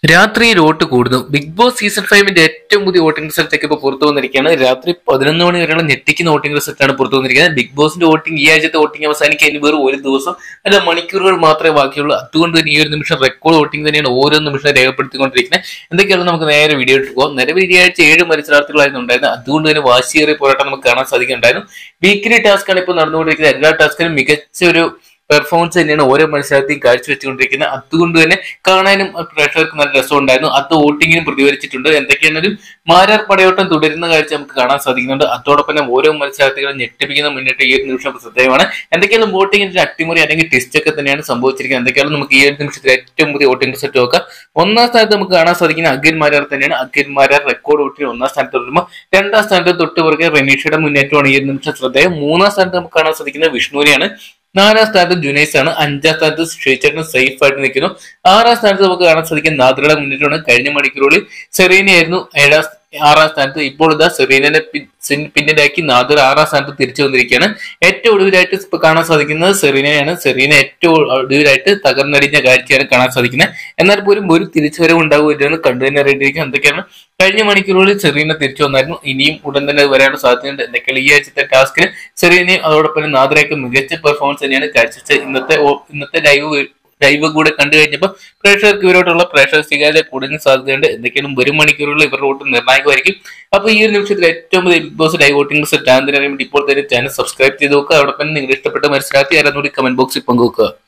രാത്രിയിൽ വോട്ട് കൂടുന്നു big boss season ഫൈവിന്റെ ഏറ്റവും പുതിയ വോട്ടിംഗ് റിസൾട്ടൊക്കെ ഇപ്പോൾ പുറത്തു വന്നിരിക്കുകയാണ് രാത്രി പതിനൊന്ന് മണി വരെയുള്ള ഞെട്ടിക്കുന്ന വോട്ടിംഗ് റിസൾട്ടാണ് പുറത്തു വന്നിരിക്കുന്നത് ബിഗ് ബോസിന്റെ വോട്ടിംഗ് ഈ ആഴ്ചത്തെ വോട്ടിംഗ് അവസാനിക്കാൻ ഇനി വെറും ഒരു ദിവസം അല്ല മണിക്കൂറുകൾ മാത്രമേ ബാക്കിയുള്ളൂ അതുകൊണ്ട് തന്നെ ഈ ഒരു നിമിഷം റെക്കോർഡ് വോട്ടിംഗ് തന്നെയാണ് ഓരോ നിമിഷം രേഖപ്പെടുത്തിക്കൊണ്ടിരിക്കുന്നത് എന്തൊക്കെയാണ് നമുക്ക് നേരെ വീഡിയോ ഇട്ട് പോകാം നിലവിൽ ഈ ആഴ്ച ഏഴ് മത്സരാർത്ഥികളായിരുന്നു ഉണ്ടായിരുന്നത് അതുകൊണ്ട് തന്നെ വാശിയേറിയ പോരാട്ടം നമുക്ക് കാണാൻ സാധിക്കുന്നുണ്ടായിരുന്നു വീക്കിലി ടാസ്ക് ആണ് ഇപ്പോൾ നടന്നുകൊണ്ടിരിക്കുന്നത് എല്ലാ ടാസ്കിലും മികച്ച ഒരു പെർഫോമൻസ് തന്നെയാണ് ഓരോ മത്സരത്തെയും കാഴ്ചവെച്ചുകൊണ്ടിരിക്കുന്നത് അതുകൊണ്ട് തന്നെ കാണാനും പ്രേക്ഷകർക്ക് നല്ല രസമുണ്ടായിരുന്നു അത് വോട്ടിങ്ങിനും പ്രതിഫലിച്ചിട്ടുണ്ട് എന്തൊക്കെയാണ് ഒരു മാരാർ പടയോട്ടം തുടരുന്ന കാഴ്ച നമുക്ക് കാണാൻ സാധിക്കുന്നുണ്ട് അതോടൊപ്പം തന്നെ ഓരോ മത്സരാർത്ഥികളും ഞെട്ടിപ്പിക്കുന്ന മുന്നിട്ട് ഈ ഒരു നിമിഷം ശ്രദ്ധേയമാണ് എന്തൊക്കെയാണ് വോട്ടിങ്ങിന്റെ അട്ടിമറി അല്ലെങ്കിൽ ടിസ്റ്റ് ഒക്കെ തന്നെയാണ് സംഭവിച്ചിരിക്കുന്നത് എന്തൊക്കെയാണ് നമുക്ക് ഈ ഒരു നിമിഷത്തിൽ ഏറ്റവും പുതിയ വോട്ടിംഗ് റിസൾട്ട് നോക്കാം ഒന്നാം സ്ഥാനത്ത് നമുക്ക് കാണാൻ സാധിക്കുന്ന അഖിൽ മാരാർ തന്നെയാണ് അഖിൽ മാരാർ റെക്കോർഡ് വോട്ടിൽ ഒന്നാം സ്ഥാനത്ത് തുടരുമ്പോൾ രണ്ടാം സ്ഥാനത്ത് തൊട്ട് പുറകെ റെനീഷയുടെ മുന്നേറ്റമാണ് ഈ ഒരു നിമിഷം ശ്രദ്ധേയം മൂന്നാം സ്ഥാനത്ത് നമുക്ക് കാണാൻ സാധിക്കുന്നത് വിഷ്ണുവിനെയാണ് നാലാം സ്ഥാനത്ത് ജുനൈസ് ആണ് അഞ്ചാം സ്ഥാനത്ത് ശ്രീചേട്ടൻ സേഫ് ആയിട്ട് നിൽക്കുന്നു ആറാം സ്ഥാനത്ത് നമുക്ക് കാണാൻ സാധിക്കും നാദ്രയുടെ മുന്നിട്ടാണ് കഴിഞ്ഞ മണിക്കൂറുകളിൽ സെറീനയായിരുന്നു ഏഴാം ആറാം സ്ഥാനത്ത് ഇപ്പോൾ ഇതാ സെറീനനെ പി- സിൻ- പിന്നിലാക്കി നാദർ ആറാം സ്ഥാനത്ത് തിരിച്ചു വന്നിരിക്കുകയാണ് ഏറ്റവും ഒടുവിലായിട്ട് ഇപ്പൊ കാണാൻ സാധിക്കുന്നത് സെറീനയാണ് സെറീന ഏറ്റവും ഒടുവിലായിട്ട് തകർന്നടിഞ്ഞ കാഴ്ചയാണ് കാണാൻ സാധിക്കുന്നത് എന്നാൽ പോലും ഒരു തിരിച്ചുവരവ് ഉണ്ടാവുകയില്ലെന്ന് കണ്ടു തന്നെ അറിയേണ്ടിയിരിക്കും എന്തൊക്കെയാണ് കഴിഞ്ഞ മണിക്കൂറുകളിൽ സെറീന തിരിച്ചു വന്നായിരുന്നു ഇനിയും ഉടൻ തന്നെ വരാനുള്ള സാധ്യതയുണ്ട് എന്തൊക്കെയാണ് ഈ ആഴ്ചത്തെ ടാസ്കിന് സെറീനയും അതോടൊപ്പം തന്നെ നാദറയൊക്കെ മികച്ച പെർഫോമൻസ് തന്നെയാണ് കാഴ്ചവെച്ചത് ഇന്നത്തെ ഓ- ഇന്നത്തെ ലൈവ് ലൈവ് കൂടെ കണ്ടു കഴിഞ്ഞപ്പോൾ പ്രേക്ഷകർക്ക് ഇവരോട്ടുള്ള പ്രേക്ഷക സ്വീകാര്യത കൂടുതൽ സാധ്യതയുണ്ട് എന്തൊക്കെയാണ് വരും മണിക്കൂറുകളിൽ ഇവരുടെ വോട്ട് നിർണായകമായിരിക്കും അപ്പൊ ഈ ഒരു നിമിഷത്തിൽ ഏറ്റവും വലിയ Bigg Boss live voting result ആണെന്ന് അറിയാൻ വേണ്ടി ഇപ്പോൾ തന്നെ ചാനൽ സബ്സ്ക്രൈബ് ചെയ്ത് നോക്കുക അതോടൊപ്പം നിങ്ങളുടെ ഇഷ്ടപ്പെട്ട മത്സരാർത്ഥി ആരെന്നൂടി കമന്റ് ബോക്സിൽ പങ്കുവെക്കുക